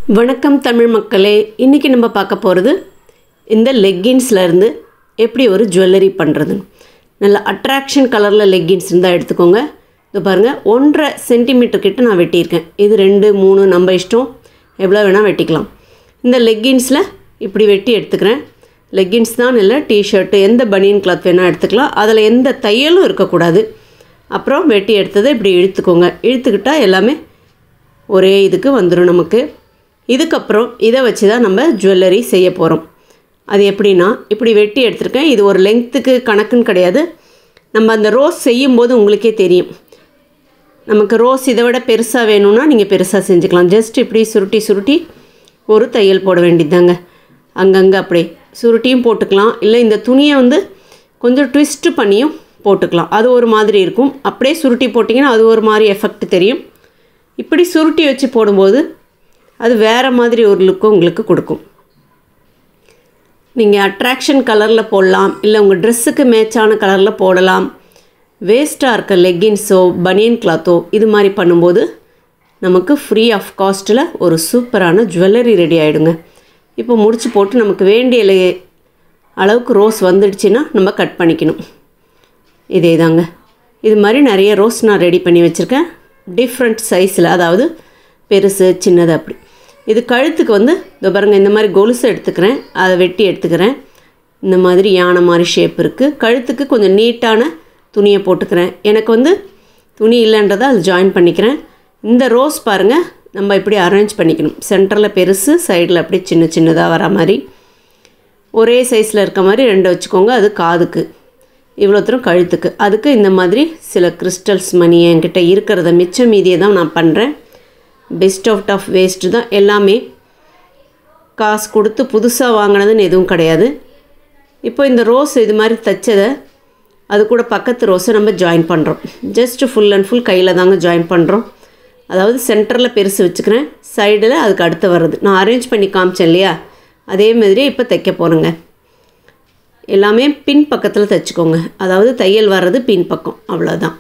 வணக்கம் தமிழ் மக்களே இன்றைக்கி நம்ம பார்க்க போகிறது இந்த லெக்கின்ஸ்ல இருந்து எப்படி ஒரு ஜுவல்லரி பண்ணுறது நல்ல அட்ராக்ஷன் கலரில் லெக்கின்ஸ் இருந்தால் எடுத்துக்கோங்க இது பாருங்கள் ஒன்றரை சென்டிமீட்டர் கிட்ட நான் வெட்டியிருக்கேன் இது ரெண்டு மூணு நம்ம இஷ்டம் எவ்வளோ வேணால் வெட்டிக்கலாம் இந்த லெக்கின்ஸில் இப்படி வெட்டி எடுத்துக்கிறேன் லெக்கின்ஸ் தான் இல்லை டிஷர்ட்டு எந்த பனியன் கிளாத் வேணால் எடுத்துக்கலாம் அதில் எந்த தையலும் இருக்கக்கூடாது அப்புறம் வெட்டி எடுத்ததை இப்படி இழுத்துக்கோங்க இழுத்துக்கிட்டால் எல்லாமே ஒரே இதுக்கு வந்துடும் நமக்கு இதுக்கப்புறம் இதை வச்சு தான் நம்ம ஜுவல்லரி செய்ய போகிறோம் அது எப்படின்னா இப்படி வெட்டி எடுத்திருக்கேன் இது ஒரு லெங்க்த்துக்கு கணக்குன்னு கிடையாது நம்ம அந்த ரோஸ் செய்யும்போது உங்களுக்கே தெரியும் நமக்கு ரோஸ் இதை விட பெருசாக வேணும்னா நீங்கள் பெருசாக செஞ்சுக்கலாம் ஜஸ்ட் இப்படி சுருட்டி சுருட்டி ஒரு தையல் போட வேண்டியதாங்க அங்கங்கே அப்படியே சுருட்டியும் போட்டுக்கலாம் இல்லை இந்த துணியை வந்து கொஞ்சம் ட்விஸ்ட்டு பண்ணியும் போட்டுக்கலாம் அது ஒரு மாதிரி இருக்கும் அப்படியே சுருட்டி போட்டிங்கன்னா அது ஒரு மாதிரி எஃபெக்ட் தெரியும் இப்படி சுருட்டி வச்சு போடும்போது அது வேறு மாதிரி ஒரு லுக்கு உங்களுக்கு கொடுக்கும் நீங்கள் அட்ராக்ஷன் கலரில் போடலாம் இல்லை உங்கள் ட்ரெஸ்ஸுக்கு மேட்சான கலரில் போடலாம் வேஸ்ட்டாக இருக்க லெக்கின்ஸோ பனியன் கிளாத்தோ இது மாதிரி பண்ணும்போது நமக்கு ஃப்ரீ ஆஃப் காஸ்ட்டில் ஒரு சூப்பரான ஜுவல்லரி ரெடி ஆகிடுங்க இப்போ முடிச்சு போட்டு நமக்கு வேண்டிய லே- அளவுக்கு ரோஸ் வந்துடுச்சுன்னா நம்ம கட் பண்ணிக்கணும் இதே தாங்க இது மாதிரி நிறைய ரோஸ் நான் ரெடி பண்ணி வச்சுருக்கேன் டிஃப்ரெண்ட் சைஸில் அதாவது பெருசு சின்னது அப்படி இது கழுத்துக்கு வந்து இதோ பாருங்க இந்த மாதிரி கொலுசு எடுத்துக்கிறேன் அதை வெட்டி எடுத்துக்கிறேன் இந்த மாதிரி யானை மாதிரி ஷேப் இருக்குது கழுத்துக்கு கொஞ்சம் நீட்டான துணியை போட்டுக்கிறேன் எனக்கு வந்து துணி இல்லைன்றதை அது ஜாயின் பண்ணிக்கிறேன் இந்த ரோஸ் பாருங்கள் நம்ம இப்படி அரேஞ்ச் பண்ணிக்கணும் சென்டரில் பெருசு சைடில் அப்படியே சின்ன சின்னதாக வர மாதிரி ஒரே சைஸில் இருக்க மாதிரி ரெண்டு வச்சுக்கோங்க அது காதுக்கு இவ்வளோ தூரம் கழுத்துக்கு அதுக்கு இந்த மாதிரி சில கிறிஸ்டல்ஸ் மணி என்கிட்ட இருக்கிறத மிச்சம் மீதியை தான் நான் பண்ணுறேன் பெஸ்ட் அவுட் ஆஃப் வேஸ்ட்டு தான் எல்லாமே காசு கொடுத்து புதுசாக வாங்கினதுன்னு எதுவும் கிடையாது இப்போ இந்த ரோஸ் இது மாதிரி தைச்சதை அது கூட பக்கத்து ரோஸை நம்ம ஜாயின் பண்ணுறோம் ஜஸ்ட் ஃபுல் அண்ட் ஃபுல் கையில் தாங்க ஜாயின் பண்ணுறோம் அதாவது சென்டரில் பெருசு வச்சுக்கிறேன் சைடில் அதுக்கு அடுத்து வர்றது நான் அரேஞ்ச் பண்ணி காமிச்சேன் இல்லையா அதே மாதிரி இப்போ தைக்க போகிறேங்க எல்லாமே பின் பக்கத்தில் தைச்சிக்கோங்க அதாவது தையல் வர்றது பின் பக்கம் அவ்வளோதான்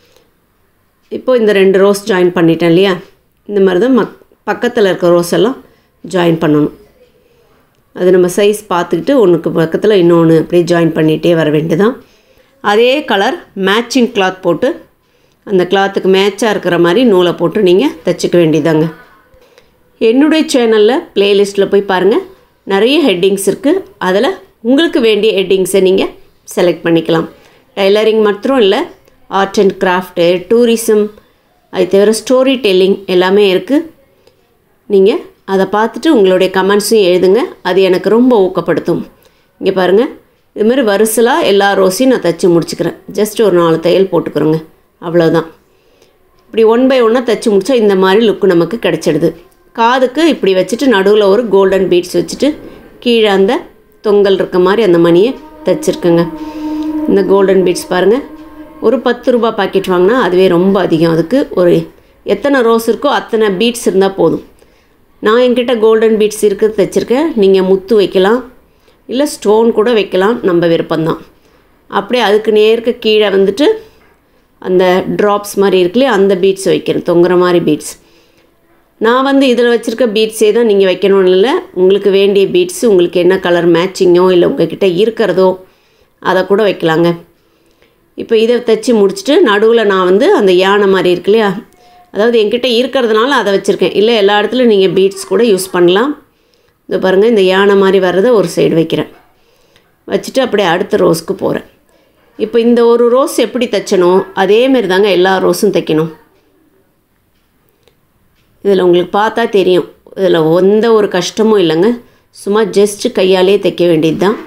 இப்போ இந்த ரெண்டு ரோஸ் ஜாயின் பண்ணிட்டேன் இல்லையா இந்த மாதிரி தான் மக் பக்கத்தில் இருக்க ரோஸ் எல்லாம் ஜாயின் பண்ணணும் அது நம்ம சைஸ் பார்த்துக்கிட்டு ஒன்றுக்கு பக்கத்தில் இன்னொன்று அப்படியே ஜாயின் பண்ணிகிட்டே வர வேண்டியதான் அதே கலர் மேட்சிங் கிளாத் போட்டு அந்த கிளாத்துக்கு மேட்சாக இருக்கிற மாதிரி நூலை போட்டு நீங்கள் தைச்சிக்க வேண்டியதாங்க என்னுடைய சேனலில் ப்ளேலிஸ்ட்டில் போய் பாருங்கள் நிறைய ஹெட்டிங்ஸ் இருக்குது அதில் உங்களுக்கு வேண்டிய ஹெட்டிங்ஸை நீங்கள் செலக்ட் பண்ணிக்கலாம் டைலரிங் மாத்திரம் இல்லை ஆர்ட் அண்ட் கிராஃப்ட்டு டூரிசம் அது தவிர ஸ்டோரி டெல்லிங் எல்லாமே இருக்குது நீங்கள் அதை பார்த்துட்டு உங்களுடைய கமெண்ட்ஸும் எழுதுங்க அது எனக்கு ரொம்ப ஊக்கப்படுத்தும் இங்கே பாருங்கள் இது மாதிரி வரிசலாக எல்லா ரோஸையும் நான் தைச்சி முடிச்சுக்கிறேன் ஜஸ்ட் ஒரு நாலு தையல் போட்டுக்கிறோங்க அவ்வளோதான் இப்படி ஒன் பை ஒன்னாக தைச்சி முடிச்சா இந்த மாதிரி லுக்கு நமக்கு கிடச்சிடுது காதுக்கு இப்படி வச்சுட்டு நடுவில் ஒரு கோல்டன் பீட்ஸ் வச்சுட்டு கீழே அந்த தொங்கல் இருக்க மாதிரி அந்த மணியை தைச்சிருக்கேங்க இந்த கோல்டன் பீட்ஸ் பாருங்கள் ஒரு பத்து ரூபாய் பாக்கெட் வாங்கினா அதுவே ரொம்ப அதிகம் அதுக்கு ஒரு எத்தனை ரோஸ் இருக்கோ அத்தனை பீட்ஸ் இருந்தால் போதும் நான் என்கிட்ட கோல்டன் பீட்ஸ் இருக்குது தைச்சிருக்கேன் நீங்கள் முத்து வைக்கலாம் இல்லை ஸ்டோன் கூட வைக்கலாம் நம்ம விருப்பம்தான் அப்படியே அதுக்கு நேர்க்க கீழே வந்துட்டு அந்த ட்ராப்ஸ் மாதிரி இருக்குல்லையே அந்த பீட்ஸ் வைக்கிறேன் தொங்குற மாதிரி பீட்ஸ் நான் வந்து இதில் வச்சுருக்க பீட்ஸே தான் நீங்கள் வைக்கணும்னு இல்லை உங்களுக்கு வேண்டிய பீட்ஸ் உங்களுக்கு என்ன கலர் மேட்சிங்கோ இல்லை உங்ககிட்ட இருக்கிறதோ அதை கூட வைக்கலாங்க இப்போ இதை தைச்சி முடிச்சுட்டு நடுவில் நான் வந்து அந்த யானை மாதிரி இருக்கு இல்லையா அதாவது என்கிட்ட இருக்கிறதுனால அதை வச்சுருக்கேன் இல்லை எல்லா இடத்துலையும் நீங்கள் பீட்ஸ் கூட யூஸ் பண்ணலாம் இது பாருங்கள் இந்த யானை மாதிரி வர்றதை ஒரு சைடு வைக்கிறேன் வச்சுட்டு அப்படியே அடுத்த ரோஸ்க்கு போகிறேன் இப்போ இந்த ஒரு ரோஸ் எப்படி தைச்சனோ அதே மாதிரி தாங்க எல்லா ரோஸும் தைக்கணும் இதில் உங்களுக்கு பார்த்தா தெரியும் இதில் எந்த ஒரு கஷ்டமும் இல்லைங்க சும்மா ஜஸ்ட்டு கையாலே தைக்க வேண்டியது தான்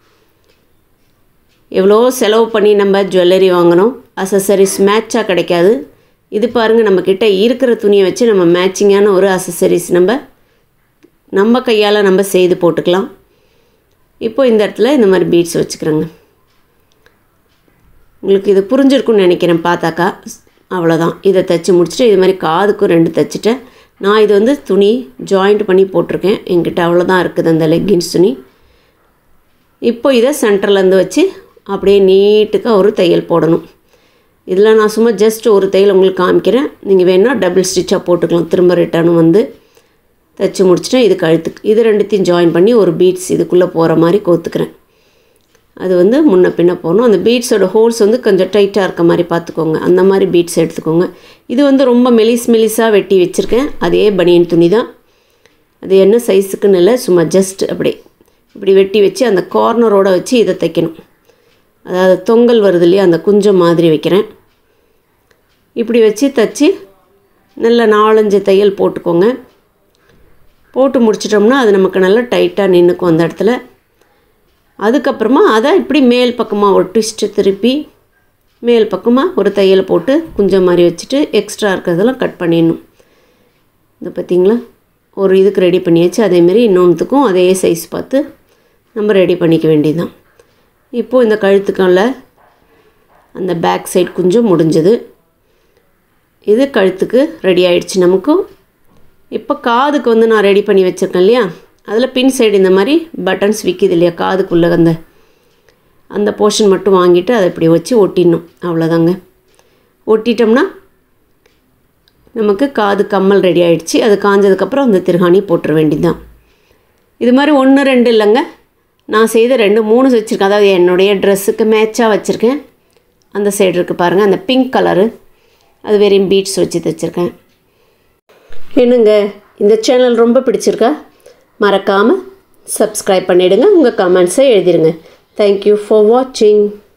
எவ்வளோ செலவு பண்ணி நம்ம ஜுவல்லரி வாங்கினோம் அசசரிஸ் மேட்சாக கிடைக்காது இது பாருங்கள் நம்மக்கிட்ட இருக்கிற துணியை வச்சு நம்ம மேட்சிங்கான ஒரு அசசரிஸ் நம்ம நம்ம கையால் நம்ம செய்து போட்டுக்கலாம் இப்போ இந்த இடத்துல இந்த மாதிரி பீட்ஸ் வச்சுக்கிறேங்க உங்களுக்கு இது புரிஞ்சிருக்கும்னு நினைக்கிறேன் பார்த்தாக்கா அவ்வளோதான் இதை தைச்சி முடிச்சுட்டு இது மாதிரி காதுக்கும் ரெண்டு தைச்சிட்டேன் நான் இது வந்து துணி ஜாயிண்ட் பண்ணி போட்டிருக்கேன் என்கிட்ட அவ்வளோதான் இருக்குது அந்த லெக்கின்ஸ் துணி இப்போ இதை சென்டர்லேருந்து வச்சு அப்படியே நீட்டுக்காக ஒரு தையல் போடணும் இதில் நான் சும்மா ஜஸ்ட் ஒரு தையல் உங்களுக்கு காமிக்கிறேன் நீங்கள் வேணால் டபுள் ஸ்டிச்சாக போட்டுக்கலாம் திரும்ப ரிட்டர்னும் வந்து தைச்சி முடிச்சிட்டேன் இது கழுத்துக்கு இது ரெண்டுத்தையும் ஜாயின் பண்ணி ஒரு பீட்ஸ் இதுக்குள்ளே போகிற மாதிரி கோத்துக்கிறேன் அது வந்து முன்ன பின்ன போகணும் அந்த பீட்ஸோட ஹோல்ஸ் வந்து கொஞ்சம் டைட்டாக இருக்க மாதிரி பார்த்துக்கோங்க அந்த மாதிரி பீட்ஸ் எடுத்துக்கோங்க இது வந்து ரொம்ப மெலிஸ் மெலிஸாக வெட்டி வச்சுருக்கேன் அதே பனியன் துணி தான் அது என்ன சைஸுக்குன்னு இல்லை சும்மா ஜஸ்ட் அப்படி இப்படி வெட்டி வச்சு அந்த கார்னரோட வச்சு இதை தைக்கணும் அதாவது தொங்கல் வருது இல்லையா அந்த குஞ்சம் மாதிரி வைக்கிறேன் இப்படி வச்சு தைச்சி நல்ல நாலஞ்சு தையல் போட்டுக்கோங்க போட்டு முடிச்சிட்டோம்னா அது நமக்கு நல்லா டைட்டாக நின்றுக்கும் அந்த இடத்துல அதுக்கப்புறமா அதை இப்படி மேல் பக்கமாக ஒரு ட்விஸ்ட்டு திருப்பி மேல் பக்கமாக ஒரு தையல் போட்டு குஞ்சம் மாதிரி வச்சுட்டு எக்ஸ்ட்ரா இருக்கிறதெல்லாம் கட் பண்ணிடணும் இந்த பார்த்திங்களா ஒரு இதுக்கு ரெடி பண்ணியாச்சு அதேமாரி இன்னொன்றுத்துக்கும் அதே சைஸ் பார்த்து நம்ம ரெடி பண்ணிக்க வேண்டியதுதான் இப்போது இந்த கழுத்துக்குள்ள அந்த பேக் சைடு குஞ்சம் முடிஞ்சது இது கழுத்துக்கு ரெடி ஆயிடுச்சு நமக்கும் இப்போ காதுக்கு வந்து நான் ரெடி பண்ணி வச்சுருக்கேன் இல்லையா அதில் பின் சைடு இந்த மாதிரி பட்டன்ஸ் விற்கிது இல்லையா காதுக்குள்ளே அந்த அந்த போர்ஷன் மட்டும் வாங்கிட்டு அதை இப்படி வச்சு ஒட்டிடணும் அவ்வளோதாங்க ஒட்டிட்டோம்னா நமக்கு காது கம்மல் ரெடி ஆயிடுச்சு அது காஞ்சதுக்கப்புறம் அந்த திருகாணி போட்டுற வேண்டியதுதான் இது மாதிரி ஒன்று ரெண்டு இல்லைங்க நான் செய்த ரெண்டு மூணு வச்சுருக்கேன் அதாவது என்னுடைய ட்ரெஸ்ஸுக்கு மேட்சாக வச்சுருக்கேன் அந்த சைடு இருக்குது பாருங்கள் அந்த பிங்க் கலரு அது வெறும் பீட்ஸ் வச்சு தைச்சிருக்கேன் என்னங்க இந்த சேனல் ரொம்ப பிடிச்சிருக்கா மறக்காமல் சப்ஸ்கிரைப் பண்ணிவிடுங்க உங்கள் கமெண்ட்ஸை எழுதிடுங்க தேங்க்யூ ஃபார் வாட்சிங்